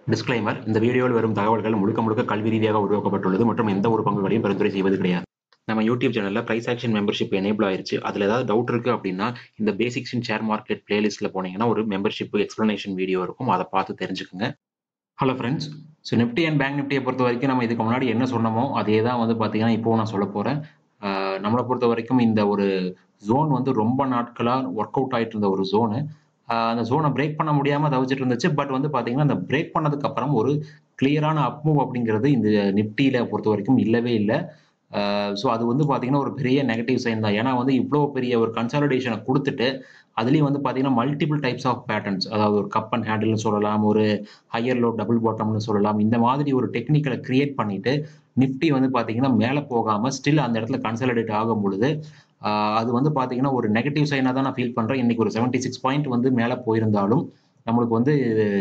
disclaimer இந்த வீடியோவில் வரும் தகவல்கள் முழுக்க முழுக்க கல்வி ரீதியாக உருவாக்கப்பட்டுள்ளது மற்றும் எந்த ஒரு பங்குகளையும் பரிந்துரை செய்வது கிடையாது நம்ம யூடியூப் சேனல்ல பிரைஸ் ஆக்ஷன் மெம்பர்ஷிப் எனேபிள் ஆயிருச்சு அதுல ஏதாவது டவுட் இருக்கு அப்படின்னா இந்த பேசிக்ஸ் இன் ஷேர் மார்க்கெட் பிளேலிஸ்ட்ல போனீங்கன்னா ஒரு மெம்பர்ஷிப் எக்ஸ்பிளனேஷன் வீடியோ இருக்கும் அதை பார்த்து தெரிஞ்சுக்குங்க hello friends so Nifty and bank நிஃப்டியை பொறுத்த வரைக்கும் நம்ம இதுக்கு முன்னாடி என்ன சொன்னமோ அதே தான் வந்து பார்த்தீங்கன்னா இப்போ நான் சொல்ல போகிறேன் நம்மளை பொறுத்த வரைக்கும் இந்த ஒரு ஜோன் வந்து ரொம்ப நாட்களாக ஒர்க் அவுட் ஆகிட்டு இருந்த ஒரு ஜோனு அந்த ஜோனை பிரேக் பண்ண முடியாமல் தவிச்சிட்டு இருந்துச்சு பட் வந்து பார்த்தீங்கன்னா அந்த பிரேக் பண்ணதுக்கு அப்புறம் ஒரு கிளியரான அப் மூவ் அப்படிங்கிறது இந்த நிஃப்டியில் பொறுத்த வரைக்கும் இல்லவே இல்லை ஸோ அது வந்து பார்த்தீங்கன்னா ஒரு பெரிய நெகட்டிவ் சைன் தான் ஏன்னா வந்து இவ்வளோ பெரிய ஒரு கன்சாலிடேஷனை கொடுத்துட்டு அதுலேயும் வந்து பார்த்தீங்கன்னா மல்டிபிள் டைப்ஸ் ஆஃப் பேட்டர்ன்ஸ் அதாவது ஒரு கப் அண்ட் ஹேண்டில்னு சொல்லலாம் ஒரு ஹையர் லோ டபுள் பாட்டம்னு சொல்லலாம் இந்த மாதிரி ஒரு டெக்னிக்கலை கிரியேட் பண்ணிட்டு நிஃப்டி வந்து பார்த்தீங்கன்னா மேலே போகாமல் ஸ்டில் அந்த இடத்துல கன்சாலிடேட் ஆகும் பொழுது அது வந்து பார்த்தீங்கன்னா ஒரு நெகட்டிவ் சைனாக தான் நான் ஃபீல் பண்ணுறேன் இன்னைக்கு ஒரு செவன்ட்டி சிக்ஸ் பாயிண்ட் வந்து மேலே போயிருந்தாலும் நம்மளுக்கு வந்து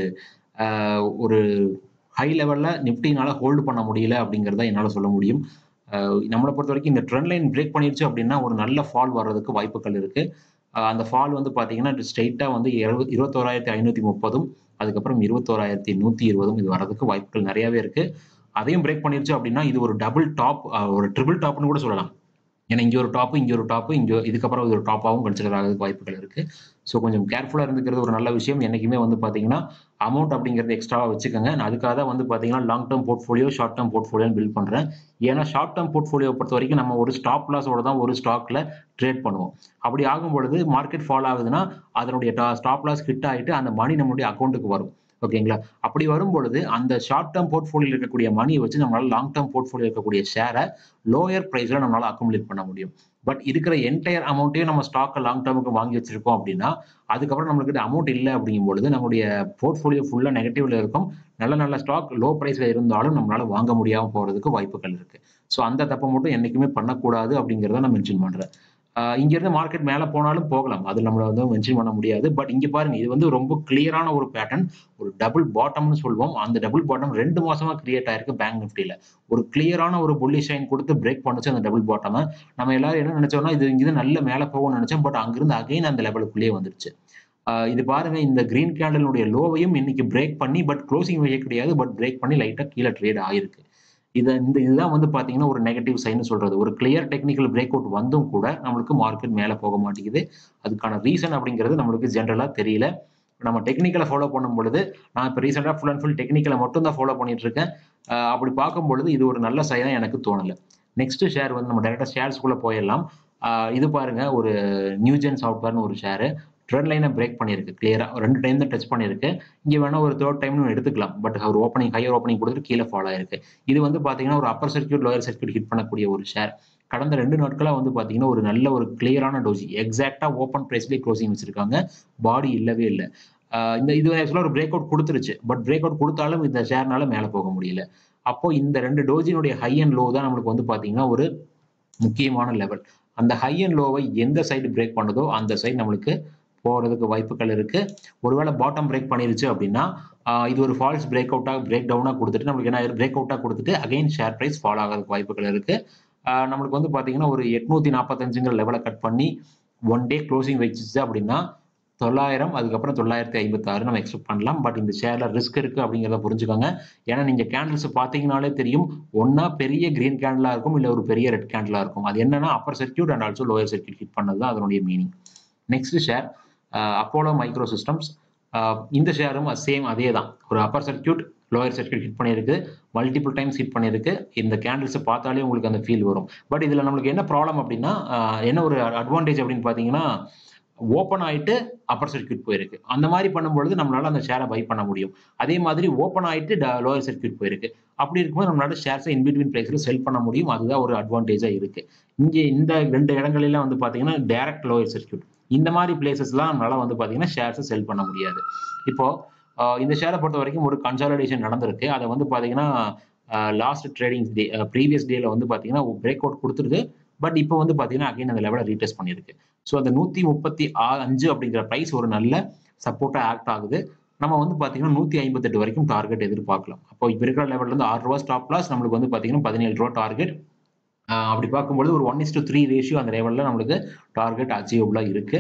ஒரு ஹை லெவலில் நிஃப்டினால ஹோல்டு பண்ண முடியல அப்படிங்கிறத என்னால் சொல்ல முடியும் நம்மளை பொறுத்த வரைக்கும் இந்த ட்ரெண்ட் லைன் பிரேக் பண்ணிருச்சு அப்படின்னா ஒரு நல்ல ஃபால் வர்றதுக்கு வாய்ப்புகள் இருக்கு அந்த ஃபால் வந்து பார்த்தீங்கன்னா ஸ்ட்ரெயிட்டாக வந்து இருபது இருபத்தோராயிரத்தி ஐநூற்றி முப்பதும் அதுக்கப்புறம் இருபத்தோராயிரத்தி நூற்றி இருபதும் இது வர்றதுக்கு வாய்ப்புகள் நிறையவே இருக்கு அதையும் பிரேக் பண்ணிருச்சு அப்படின்னா இது ஒரு டபுள் டாப் ஒரு ட்ரிபிள் டாப்னு கூட சொல்லலாம் ஏன்னா இங்கே ஒரு டாப்பு இங்கே ஒரு டாப்பு இங்கே இதுக்கப்புறம் இது ஒரு டாப்பாகவும் கன்சிடர் ஆகிறதுக்கு வாய்ப்புகள் இருக்குது ஸோ கொஞ்சம் கேர்ஃபுல்லாக இருந்துக்கிறது ஒரு நல்ல விஷயம் என்றைக்குமே வந்து பார்த்தீங்கன்னா அமௌண்ட் அப்படிங்கிறது எக்ஸ்ட்ராவாக வச்சுக்கோங்க நான் அதுக்காக தான் வந்து பார்த்தீங்கன்னா long term portfolio short term portfolio build பண்ணுறேன் ஏன்னா ஷார்ட் டேர்ம் போர்ட்ஃபோலியோ பொறுத்த வரைக்கும் நம்ம ஒரு ஸ்டாப் லாஸோட தான் ஒரு ஸ்டாக்ல ட்ரேட் பண்ணுவோம் அப்படி ஆகும் பொழுது மார்க்கெட் ஃபால் ஆகுதுன்னா அதனுடைய ஸ்டாப் லாஸ் ஹிட் ஆகிட்டு அந்த மணி நம்மளுடைய அக்கௌண்ட்டுக்கு வரும் ஓகேங்களா அப்படி வரும் பொழுது அந்த ஷார்ட் டேர்ம் போர்ட்ஃபோலியோ இருக்கக்கூடிய மணியை வச்சு நம்மளால லாங் டேர்ம் போர்ட்ஃபோலியோ இருக்கக்கூடிய ஷேரை லோயர் ப்ரைஸில் நம்மளால அக்குமுலேட் பண்ண முடியும் பட் இருக்கிற என்டையர் அமௌண்ட்டையும் நம்ம ஸ்டாக்கை லாங் டேர்முக்கு வாங்கி வச்சிருக்கோம் அப்படின்னா அதுக்கப்புறம் நம்மளுக்கு அமௌண்ட் இல்லை அப்படிங்கும் பொழுது நம்மளுடைய போர்ட்ஃபோலியோ ஃபுல்லாக நெகட்டிவ்ல இருக்கும் நல்ல நல்ல ஸ்டாக் லோ ப்ரைஸில் இருந்தாலும் நம்மளால வாங்க முடியாமல் போகிறதுக்கு வாய்ப்புகள் இருக்கு ஸோ அந்த தப்பை மட்டும் என்றைக்குமே பண்ணக்கூடாது அப்படிங்கிறத நான் மென்ஷன் பண்ணுறேன் இங்கிருந்து மார்க்கெட் மேலே போனாலும் போகலாம் அது நம்மளை வந்து மென்ஷன் பண்ண முடியாது பட் இங்கே பாருங்க இது வந்து ரொம்ப கிளியரான ஒரு பேட்டர்ன் ஒரு டபுள் பாட்டம்னு சொல்லுவோம் அந்த டபுள் பாட்டம் ரெண்டு மாசமா கிரியேட் ஆயிருக்கு பேங்க் நிஃப்டியில் ஒரு கிளியரான ஒரு புள்ளி ஷைன் கொடுத்து பிரேக் பண்ணுச்சு அந்த டபுள் பாட்டமை நம்ம எல்லாரும் என்ன நினைச்சோம்னா இது இங்கே நல்ல மேலே போகும்னு நினைச்சோம் பட் அங்கிருந்து அகைன் அந்த லெவலுக்குள்ளேயே வந்துருச்சு இது பாருங்க இந்த கிரீன் கேண்டலுடைய லோவையும் இன்னைக்கு பிரேக் பண்ணி பட் க்ளோசிங் வைக்க கிடையாது பட் பிரேக் பண்ணி லைட்டாக கீழே ட்ரேட் ஆயிருக்கு இதை இந்த இதுதான் வந்து பார்த்தீங்கன்னா ஒரு நெகட்டிவ் சைன் சொல்றது ஒரு கிளியர் டெக்னிக்கல் பிரேக் அவுட் வந்தும் கூட நம்மளுக்கு மார்க்கெட் மேலே போக மாட்டேங்குது அதுக்கான ரீசன் அப்படிங்கிறது நம்மளுக்கு ஜென்ரலாக தெரியல நம்ம டெக்னிக்கலை ஃபாலோ பண்ணும் பொழுது நான் இப்போ ரீசெண்டாக ஃபுல் அண்ட் ஃபுல் டெக்னிக்கலை மட்டும் தான் ஃபாலோ பண்ணிட்டு இருக்கேன் அப்படி பார்க்கும் பொழுது இது ஒரு நல்ல சைனாக எனக்கு தோணலை நெக்ஸ்ட் ஷேர் வந்து நம்ம டேரெக்டாக ஷேர்ஸ்குள்ளே போயிடலாம் இது பாருங்க ஒரு நியூஜென் சாஃப்ட்வேர்னு ஒரு ஷேரு ட்ரெண்ட் லைனை பிரேக் பண்ணியிருக்கு கிளியராக ரெண்டு டைம் தான் டச் பண்ணியிருக்கு இங்கே வேணா ஒரு தேர்ட் டைம்னு எடுத்துக்கலாம் பட் ஒரு ஓப்பனிங் ஹையர் ஓப்பனிங் கொடுத்துட்டு கீழே ஃபாலோ ஆயிருக்கு இது வந்து பார்த்தீங்கன்னா ஒரு upper circuit lower circuit hit பண்ணக்கூடிய ஒரு ஷேர் கடந்த ரெண்டு நாட்களாக வந்து பார்த்தீங்கன்னா ஒரு நல்ல ஒரு கிளியரான டோசி எக்ஸாக்டாக ஓப்பன் ப்ரைஸ்லேயே க்ளோசிங் வச்சிருக்காங்க பாடி இல்லவே இல்லை இந்த இது ஆக்சுவலாக ஒரு பிரேக் அவுட் கொடுத்துருச்சு பட் பிரேக் அவுட் கொடுத்தாலும் இந்த ஷேர்னால மேலே போக முடியல அப்போ இந்த ரெண்டு டோஜினுடைய ஹை அண்ட் லோ தான் நம்மளுக்கு வந்து பார்த்தீங்கன்னா ஒரு முக்கியமான லெவல் அந்த ஹை அண்ட் லோவை எந்த சைடு பிரேக் பண்ணுதோ அந்த சைடு நம்மளுக்கு போகிறதுக்கு வாய்ப்புகள் இருக்கு ஒருவேளை பாட்டம் பிரேக் பண்ணிருச்சு அப்படின்னா இது ஒரு ஃபால்ஸ் பிரேக் அவுட்டாக பிரேக் டவுனாக கொடுத்துட்டு நம்மளுக்கு என்ன பிரேக் அவுட்டாக கொடுத்துட்டு அகைன் ஷேர் ப்ரைஸ் ஃபால் ஆகிறதுக்கு வாய்ப்புகள் இருக்கு நம்மளுக்கு வந்து பார்த்தீங்கன்னா ஒரு எட்நூத்தி நாற்பத்தஞ்சுங்கிற லெவலை கட் பண்ணி ஒன் டே க்ளோசிங் வச்சுச்சு அப்படின்னா தொள்ளாயிரம் அதுக்கப்புறம் தொள்ளாயிரத்தி ஐம்பத்தாறு நம்ம எக்ஸ்பெக்ட் பண்ணலாம் பட் இந்த ஷேர்ல ரிஸ்க் இருக்கு அப்படிங்கிறத புரிஞ்சுக்கோங்க ஏன்னா நீங்க கேண்டில்ஸ் பார்த்தீங்கனாலே தெரியும் ஒன்னா பெரிய கிரீன் கேண்டிலா இருக்கும் இல்லை ஒரு பெரிய ரெட் கேண்டிலா இருக்கும் அது என்னன்னா upper circuit and also lower circuit hit பண்ணது தான் அதனுடைய meaning next share Apollo Micro Systems இந்த ஷேரும் சேம் அதே தான் ஒரு upper circuit lower circuit hit பண்ணியிருக்கு மல்டிபிள் டைம்ஸ் ஹிட் பண்ணியிருக்கு இந்த கேண்டில்ஸை பார்த்தாலே உங்களுக்கு அந்த ஃபீல் வரும் பட் இதில் நம்மளுக்கு என்ன ப்ராப்ளம் அப்படின்னா என்ன ஒரு அட்வான்டேஜ் அப்படின்னு பார்த்தீங்கன்னா ஓப்பன் ஆகிட்டு அப்பர் சர்க்கியூட் போயிருக்கு அந்த மாதிரி பண்ணும்பொழுது நம்மளால அந்த ஷேரை பை பண்ண முடியும் அதே மாதிரி ஓப்பன் ஆகிட்டு லோயர் சர்க்கியூட் போயிருக்கு அப்படி இருக்கும்போது நம்மளால ஷேர்ஸை இன்பிட்வீன் ப்ரைஸில் செல் பண்ண முடியும் அதுதான் ஒரு அட்வான்டேஜாக இருக்கு இங்கே இந்த ரெண்டு இடங்களிலாம் வந்து பார்த்தீங்கன்னா டேரக்ட் லோயர் சர்க்கியூட் இந்த மாதிரி பிளேசஸ்லாம் நம்மளால வந்து பார்த்தீங்கன்னா ஷேர்ஸை செல் பண்ண முடியாது இப்போ இந்த ஷேரை பொறுத்த வரைக்கும் ஒரு கன்சாலிடேஷன் நடந்திருக்கு அதை வந்து பார்த்தீங்கன்னா லாஸ்ட் ட்ரேடிங் டே ப்ரீவியஸ் டேல வந்து பார்த்தீங்கன்னா பிரேக் அவுட் கொடுத்துருக்கு பட் இப்போ வந்து பார்த்தீங்கன்னா அகைன் அந்த லெவலை ரீடெஸ்ட் பண்ணியிருக்கு ஸோ அந்த நூற்றி முப்பத்தி அஞ்சு அப்படிங்கிற ப்ரைஸ் ஒரு நல்ல சப்போர்ட்டாக ஆக்ட் ஆகுது நம்ம வந்து பார்த்தீங்கன்னா நூற்றி ஐம்பத்தெட்டு வரைக்கும் டார்கெட் எதிர்பார்க்கலாம் அப்போ இப்போ இருக்கிற லெவலில் இருந்து ஆறு ரூபா ஸ்டாப் லாஸ் நம்மளுக்கு வந்து பார்த்தீங்கன்னா பதினேழு ரூபா டார்கெட் அப்படி பார்க்கும்பொழுது ஒரு one is to three ratio அந்த லெவலில் நம்மளுக்கு டார்கெட் அச்சீவபிளாக இருக்குது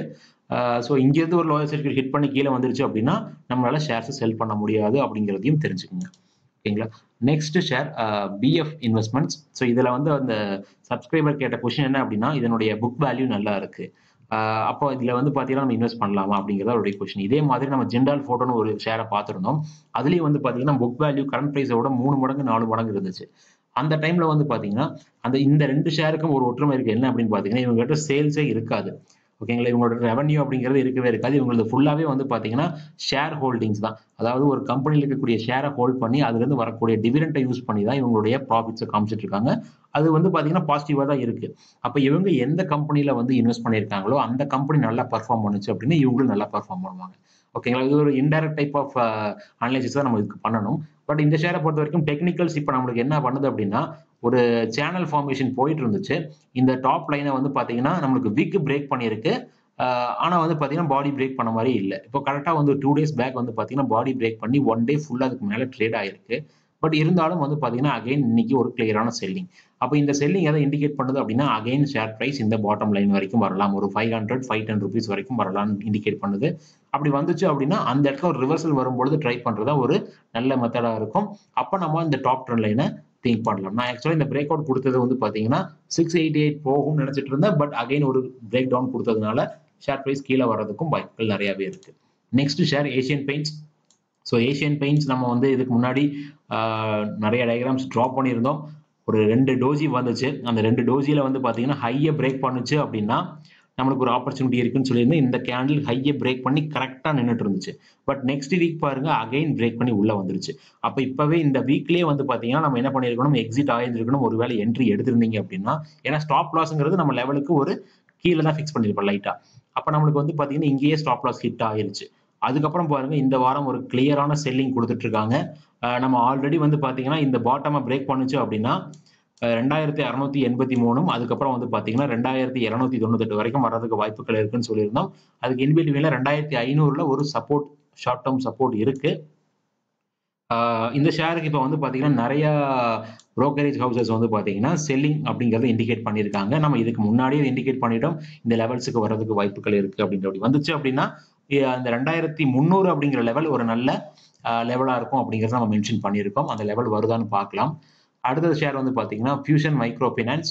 ஸோ இங்கேருந்து ஒரு லோயர் சர்க்கியூட் ஹிட் பண்ணி கீழே வந்துருச்சு அப்படின்னா நம்மளால ஷேர்ஸை செல் பண்ண முடியாது அப்படிங்கிறதையும் தெரிஞ்சுக்கோங்க ஓகேங்களா next share PF investments so இதில் வந்து அந்த சப்ஸ்கிரைபர் கேட்ட கொஷின் என்ன அப்படின்னா இதனுடைய புக் வேல்யூ நல்லா இருக்கு அப்போ இதில் வந்து பார்த்தீங்கன்னா நம்ம இன்வெஸ்ட் பண்ணலாமா அப்படிங்கிறத அவருடைய கொஷின் இதே மாதிரி நம்ம ஜென்டால் ஃபோட்டோன்னு ஒரு ஷேரை பார்த்துருந்தோம் அதுலேயும் வந்து பார்த்தீங்கன்னா புக் வேல்யூ கரண்ட் ப்ரைஸோட மூணு மடங்கு நாலு மடங்கு இருந்துச்சு அந்த டைம்ல வந்து பார்த்தீங்கன்னா அந்த இந்த ரெண்டு ஷேருக்கும் ஒரு ஒற்றுமை இருக்கு என்ன அப்படின்னு பார்த்தீங்கன்னா இவங்ககிட்ட சேல்ஸே இருக்காது ஓகேங்களா இவங்களோட ரெவன்யூ அப்படிங்கிறது இருக்கவே இருக்காது இவங்களது ஃபுல்லாகவே வந்து பார்த்தீங்கன்னா ஷேர் ஹோல்டிங்ஸ் தான் அதாவது ஒரு கம்பெனியில் இருக்கக்கூடிய ஷேரை ஹோல்ட் பண்ணி அதுலேருந்து வரக்கூடிய டிவிடெண்ட்டை யூஸ் பண்ணி தான் இவங்களுடைய ப்ராஃபிட்ஸை காமிச்சிட்டு இருக்காங்க அது வந்து பார்த்தீங்கன்னா பாசிட்டிவாக தான் இருக்கு அப்போ இவங்க எந்த கம்பெனியில் வந்து இன்வெஸ்ட் பண்ணியிருக்காங்களோ அந்த கம்பெனி நல்லா பர்ஃபார்ம் பண்ணுச்சு அப்படின்னா இவங்களும் நல்லா பர்ஃபார்ம் பண்ணுவாங்க ஓகேங்களா இது ஒரு இன்டைரக்ட் டைப் ஆஃப் அனலைசிஸ் தான் நம்ம இதுக்கு பண்ணணும் பட் இந்த ஷேரை பொறுத்த வரைக்கும் டெக்னிக்கல்ஸ் இப்போ நம்மளுக்கு என்ன பண்ணுது அப்படின்னா ஒரு சேனல் ஃபார்மேஷன் போயிட்டு இருந்துச்சு இந்த டாப் லைனை வந்து பார்த்தீங்கன்னா நம்மளுக்கு விக் பிரேக் பண்ணியிருக்கு ஆனால் வந்து பார்த்தீங்கன்னா பாடி பிரேக் பண்ண மாதிரி இல்லை இப்போ கரெக்டாக வந்து டூ டேஸ் பேக் வந்து பார்த்தீங்கன்னா பாடி பிரேக் பண்ணி ஒன் டே ஃபுல்லாக அதுக்கு மேலே ட்ரேட் ஆயிருக்கு பட் இருந்தாலும் வந்து பார்த்தீங்கன்னா அகைன் இன்னைக்கு ஒரு கிளியரான செல்லிங் அப்போ இந்த செல்லிங் எதை இண்டிகேட் பண்ணுது அப்படின்னா அகைன் ஷேர் ப்ரைஸ் இந்த பாட்டம் லைன் வரைக்கும் வரலாம் ஒரு five hundred five ten rupees வரைக்கும் வரலாம்னு இண்டிகேட் பண்ணுது அப்படி வந்துச்சு அப்படின்னா அந்த இடத்துல ஒரு ரிவர்சல் வரும்பொழுது ட்ரை பண்ணுறதா ஒரு நல்ல மெத்தடாக இருக்கும் அப்போ நம்ம இந்த டாப் ட்ரெண்ட் லைனை திங்க் பண்ணலாம் நான் ஆக்சுவலாக இந்த பிரேக் அவுட் கொடுத்தது வந்து பார்த்தீங்கன்னா சிக்ஸ் எயிட்டி எயிட் போகும்னு நினச்சிட்டு இருந்தேன் பட் அகைன் ஒரு பிரேக் டவுன் கொடுத்ததுனால ஷேர் ப்ரைஸ் கீழே வர்றதுக்கும் வாய்ப்புகள் நிறையாவே இருக்கு next share Asian Paints so Asian Paints நம்ம வந்து இதுக்கு முன்னாடி நிறைய டயக்ராம்ஸ் ட்ராப் பண்ணியிருந்தோம் ஒரு ரெண்டு டோசி வந்துச்சு அந்த ரெண்டு டோசியில் வந்து பார்த்தீங்கன்னா ஹையை பிரேக் பண்ணுச்சு அப்படின்னா நம்மளுக்கு ஒரு ஆப்பர்ச்சுனிட்டி இருக்குன்னு சொல்லியிருந்தேன் இந்த கேண்டில் ஹையை பிரேக் பண்ணி கரெக்டாக நின்றுட்டு இருந்துச்சு பட் நெக்ஸ்ட் வீக் பாருங்க அகைன் பிரேக் பண்ணி உள்ள வந்துருச்சு அப்போ இப்போவே இந்த வீக்லேயே வந்து பார்த்தீங்கன்னா நம்ம என்ன பண்ணியிருக்கணும் எக்ஸிட் ஆயிருந்திருக்கணும் ஒரு வேலை என்ட்ரி எடுத்திருந்தீங்க அப்படின்னா ஏன்னா ஸ்டாப் லாஸ்ங்கிறது நம்ம லெவலுக்கு ஒரு கீழே தான் ஃபிக்ஸ் பண்ணியிருப்போம் லைட்டாக அப்போ நம்மளுக்கு வந்து பார்த்தீங்கன்னா இங்கேயே ஸ்டாப் லாஸ் ஹிட் ஆயிருச்சு அதுக்கப்புறம் பாருங்க இந்த வாரம் ஒரு கிளியரான செல்லிங் கொடுத்துட்டு இருக்காங்க நம்ம ஆல்ரெடி வந்து பார்த்தீங்கன்னா இந்த பாட்டமை பிரேக் பண்ணுச்சு அப்படின்னா ரெண்டாயிரத்தி அறுநூத்தி எண்பத்தி மூணும் அதுக்கப்புறம் வந்து பார்த்தீங்கன்னா ரெண்டாயிரத்தி இரநூத்தி தொண்ணூத்தெட்டு வரைக்கும் வர்றதுக்கு வாய்ப்புகள் இருக்குன்னு சொல்லியிருந்தோம் அதுக்கு இன்பிட்வீனில் ரெண்டாயிரத்தி ஐநூறுல ஒரு சப்போர்ட் ஷார்ட் டேர்ம் சப்போர்ட் இருக்கு இந்த ஷேருக்கு இப்போ வந்து பார்த்தீங்கன்னா நிறைய ப்ரோக்கரேஜ் ஹவுசஸ் வந்து பார்த்தீங்கன்னா செல்லிங் அப்படிங்கிறத இண்டிகேட் பண்ணியிருக்காங்க நம்ம இதுக்கு முன்னாடியே இண்டிகேட் பண்ணிட்டோம் இந்த லெவல்ஸுக்கு வர்றதுக்கு வாய்ப்புகள் இருக்கு அப்படின்ற அப்படி வந்துச்சு அப்படின்னா அந்த ரெண்டாயிரத்தி முந்நூறு அப்படிங்கிற லெவல் ஒரு நல்ல லெவலாக இருக்கும் அப்படிங்கிறத நம்ம மென்ஷன் பண்ணியிருக்கோம் அந்த லெவல் வருதான்னு பார்க்கலாம் அடுத்தது ஷேர் வந்து பார்த்தீங்கன்னா ஃபியூஷன் மைக்ரோ ஃபினான்ஸ்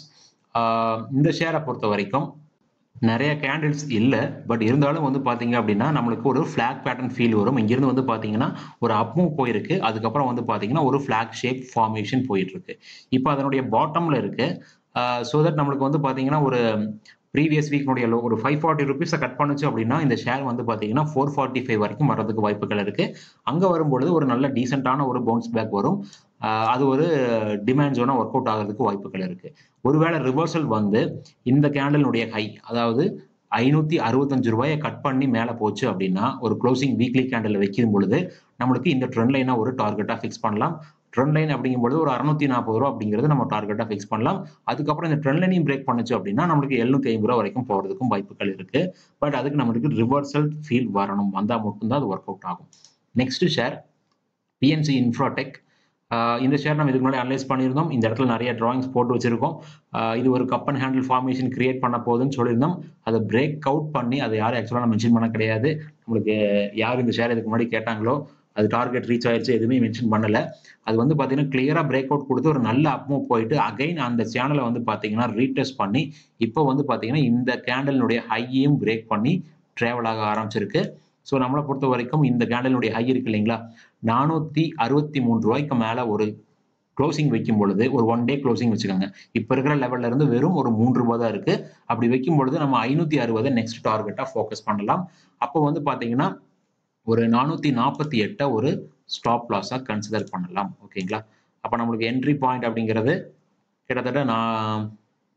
இந்த ஷேரை பொறுத்த வரைக்கும் நிறைய கேண்டில்ஸ் இல்லை பட் இருந்தாலும் வந்து பார்த்தீங்க அப்படின்னா நம்மளுக்கு ஒரு ஃபிளாக் பேட்டர்ன் ஃபீல் வரும் இங்கிருந்து வந்து பார்த்தீங்கன்னா ஒரு அப் மூவ் போயிருக்கு அதுக்கப்புறம் வந்து பார்த்தீங்கன்னா ஒரு ஃபிளாக் ஷேப் ஃபார்மேஷன் போயிட்டு இருக்கு இப்போ அதனுடைய பாட்டம்ல இருக்கு ஸோ தட் நம்மளுக்கு வந்து பார்த்தீங்கன்னா ஒரு ப்ரீவியஸ் வீக்னுடைய லோ ஒரு ஃபைவ் ஃபார்ட்டி ருபீஸை கட் பண்ணுச்சு அப்படின்னா இந்த ஷேர் வந்து பார்த்தீங்கன்னா ஃபோர் ஃபார்ட்டி ஃபைவ் வரைக்கும் வரதுக்கு வாய்ப்புகள் இருக்கு அங்கே வரும்பொழுது ஒரு நல்ல டீசெண்டான ஒரு பவுன்ஸ் பேக் வரும் அது ஒரு டிமாண்ட் ஜோனா ஒர்க் அவுட் ஆகிறதுக்கு வாய்ப்புகள் இருக்கு ஒருவேளை ரிவர்சல் வந்து இந்த கேண்டலினுடைய ஹை அதாவது ஐநூத்தி அறுபத்தஞ்சு ரூபாயை கட் பண்ணி மேலே போச்சு அப்படின்னா ஒரு க்ளோசிங் வீக்லி கேண்டில் வைக்கும் பொழுது நம்மளுக்கு இந்த ட்ரெண்ட் லைனா ஒரு டார்கெட்டாக ஃபிக்ஸ் பண்ணலாம் ட்ரெண்ட் லைன் அப்படிங்கும்போது ஒரு அறுநூத்தி நாற்பது ரூபா அப்படிங்கிறது நம்ம டார்கெட்டாக ஃபிக்ஸ் பண்ணலாம் அதுக்கப்புறம் இந்த ட்ரெண்ட் லைனையும் பிரேக் பண்ணுச்சு அப்படின்னா நம்மளுக்கு எழுநூத்தி ஐம்பது ரூபா வரைக்கும் போகிறதுக்கும் வாய்ப்புகள் இருக்கு பட் அதுக்கு நம்மளுக்கு ரிவர்சல் ஃபீல் வரணும் வந்தால் மட்டும்தான் அது ஒர்க் அவுட் ஆகும் நெக்ஸ்ட் ஷேர் பிஎன்சி இன்ஃப்ராடெக் இந்த ஷேர் நம்ம இதுக்கு முன்னாடி அனலைஸ் பண்ணியிருந்தோம் இந்த இடத்துல நிறைய டிராயிங்ஸ் போட்டு வச்சிருக்கோம் இது ஒரு cup and handle formation create பண்ண போகுதுன்னு சொல்லியிருந்தோம் அதை பிரேக் அவுட் பண்ணி அதை யாரும் ஆக்சுவலாக மென்ஷன் பண்ண கிடையாது நம்மளுக்கு யார் இந்த ஷேர் இதுக்கு முன்னாடி கேட்டாங்களோ அது டார்கெட் ரீச் ஆயிடுச்சு எதுவுமே மென்ஷன் பண்ணல அது வந்து பார்த்தீங்கன்னா கிளியராக பிரேக் அவுட் கொடுத்து ஒரு நல்ல அப்மூவ் போயிட்டு அகைன் அந்த சேனலை வந்து பார்த்தீங்கன்னா ரீடெஸ்ட் பண்ணி இப்போ வந்து பார்த்தீங்கன்னா இந்த கேண்டலினுடைய ஹையையும் பிரேக் பண்ணி ட்ராவல் ஆக ஆரம்பிச்சிருக்கு ஸோ நம்மளை பொறுத்த வரைக்கும் இந்த கேண்டலினுடைய ஹை இருக்கு இல்லைங்களா நானூற்றி அறுபத்தி மூணு ரூபாய்க்கு மேலே ஒரு க்ளோசிங் வைக்கும் பொழுது ஒரு ஒன் டே க்ளோசிங் வச்சுக்கோங்க இப்போ இருக்கிற லெவல்ல இருந்து வெறும் ஒரு மூன்று ரூபாய் தான் இருக்கு அப்படி வைக்கும் பொழுது நம்ம ஐநூற்றி அறுபதை நெக்ஸ்ட் டார்கெட்டாக ஃபோக்கஸ் பண்ணலாம் அப்போ வந்து பார்த்தீங்கன்னா ஒரு நானூற்றி நாற்பத்தி எட்டை ஒரு ஸ்டாப் லாஸாக கன்சிடர் பண்ணலாம் ஓகேங்களா அப்போ நம்மளுக்கு என்ட்ரி பாயிண்ட் அப்படிங்கிறது கிட்டத்தட்ட நான்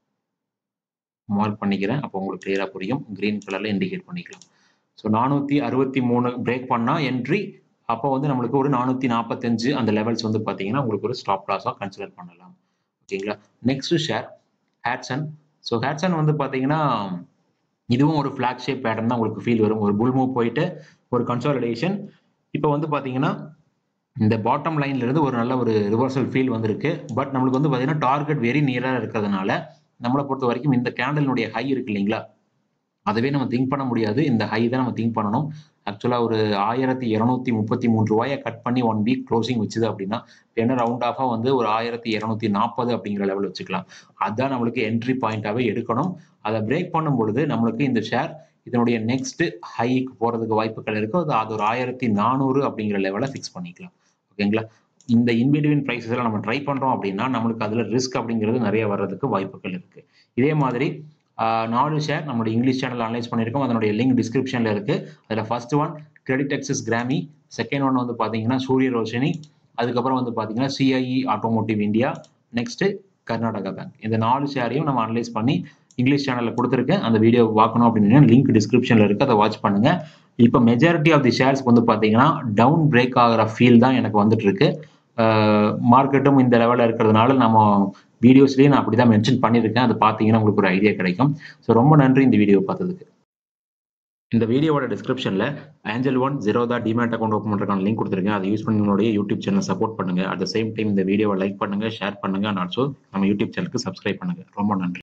மார்க் பண்ணிக்கிறேன் அப்போ உங்களுக்கு கிளியராக புரியும் க்ரீன் கலரில் இண்டிகேட் பண்ணிக்கலாம் ஸோ நானூற்றி அறுபத்தி மூணு பிரேக் பண்ணால் என்ட்ரி அப்போ வந்து நம்மளுக்கு ஒரு நானூற்றி நாற்பத்தஞ்சு அந்த லெவல்ஸ் வந்து பார்த்தீங்கன்னா உங்களுக்கு ஒரு ஸ்டாப் லாஸாக கன்சிடர் பண்ணலாம் ஓகேங்களா next share Hatsun so Hatsun வந்து பார்த்தீங்கன்னா இதுவும் ஒரு ஃபிளாக் ஷேப் பேட்டர்ன் தான் உங்களுக்கு ஃபீல் வரும் ஒரு புல் மூவ் போயிட்டு ஒரு கன்சாலிடேஷன் இப்போ வந்து பார்த்தீங்கன்னா இந்த பாட்டம் லைன்ல இருந்து ஒரு நல்ல ஒரு ரிவர்சல் ஃபீல் வந்திருக்கு பட் நம்மளுக்கு வந்து பார்த்தீங்கன்னா டார்கெட் வெரி நியராக இருக்கிறதுனால நம்மளை பொறுத்த வரைக்கும் இந்த கேண்டலினுடைய ஹை இருக்கு இல்லைங்களா அதுவே நம்ம திங்க் பண்ண முடியாது இந்த ஹை தான் நம்ம திங்க் பண்ணணும் ஆக்சுவலாக ஒரு ஆயிரத்தி இரநூத்தி முப்பத்தி மூன்று ரூபாயை கட் பண்ணி ஒன் வீக் க்ளோசிங் வச்சுது அப்படின்னா என்ன ரவுண்ட் ஆஃபாக வந்து ஒரு ஆயிரத்தி இரநூத்தி நாற்பது அப்படிங்கிற லெவல் வச்சுக்கலாம் அதுதான் நம்மளுக்கு என்ட்ரி பாயிண்டாகவே எடுக்கணும் அதை பிரேக் பண்ணும் பொழுது நம்மளுக்கு இந்த ஷேர் இதனுடைய நெக்ஸ்ட் ஹைக்கு போகிறதுக்கு வாய்ப்புகள் இருக்கும் அது அது ஒரு ஆயிரத்தி நானூறு அப்படிங்கிற லெவலை ஃபிக்ஸ் பண்ணிக்கலாம் ஓகேங்களா இந்த இன்பிட்வீன் ப்ரைஸஸ் எல்லாம் நம்ம ட்ரை பண்ணுறோம் அப்படின்னா நம்மளுக்கு அதில் ரிஸ்க் அப்படிங்கிறது நிறைய வர்றதுக்கு வாய்ப்புகள் இருக்குது இதே மாதிரி நாலு ஷேர் நம்மளுடைய இங்கிலீஷ் சேனல் அனலைஸ் பண்ணியிருக்கோம் அதனுடைய லிங்க் டிஸ்கிரிப்ஷனில் இருக்குது அதில் first one credit access Grameen second one வந்து பார்த்தீங்கன்னா சூரிய ரோஷினி அதுக்கப்புறம் வந்து பார்த்தீங்கன்னா CIE automotive India next Karnataka bank இந்த நாலு ஷேரையும் நம்ம அனலைஸ் பண்ணி இங்கிலீஷ் சேனலில் கொடுத்துருக்கேன் அந்த வீடியோ பார்க்கணும் அப்படின்னா லிங்க் டிஸ்கிரிப்ஷனில் இருக்குது அதை வாட்ச் பண்ணுங்கள் இப்போ மெஜாரிட்டி ஆஃப் தி ஷேர்ஸ்க்கு வந்து பார்த்தீங்கன்னா டவுன் பிரேக் ஆகிற ஃபீல் தான் எனக்கு வந்துட்டு இருக்கு மார்க்கெட்டும் இந்த லெவலில் இருக்கிறதுனால நம்ம வீடியோஸ்லேயே நான் அப்படி தான் மென்ஷன் பண்ணியிருக்கேன் அது பார்த்தீங்கன்னா உங்களுக்கு ஒரு ஐடியா கிடைக்கும் ஸோ ரொம்ப நன்றி இந்த வீடியோ பார்த்ததுக்கு இந்த வீடியோவோட டிஸ்கிரிப்ஷனில் angel one Zerodha demat account open பண்ணுறதுக்கான லிங்க் கொடுத்துருக்கேன் அதை யூஸ் பண்ணி உங்களுடைய யூடியூப் சேனல் சப்போர்ட் பண்ணுங்கள் அட் த சேம் டைம் இந்த வீடியோவை லைக் பண்ணுங்கள் ஷேர் பண்ணுங்கள் அண்ட் ஆல்சோ நம்ம யூடியூப் சேனலுக்கு சப்ஸ்கிரைப் பண்ணுங்கள் ரொம்ப நன்றி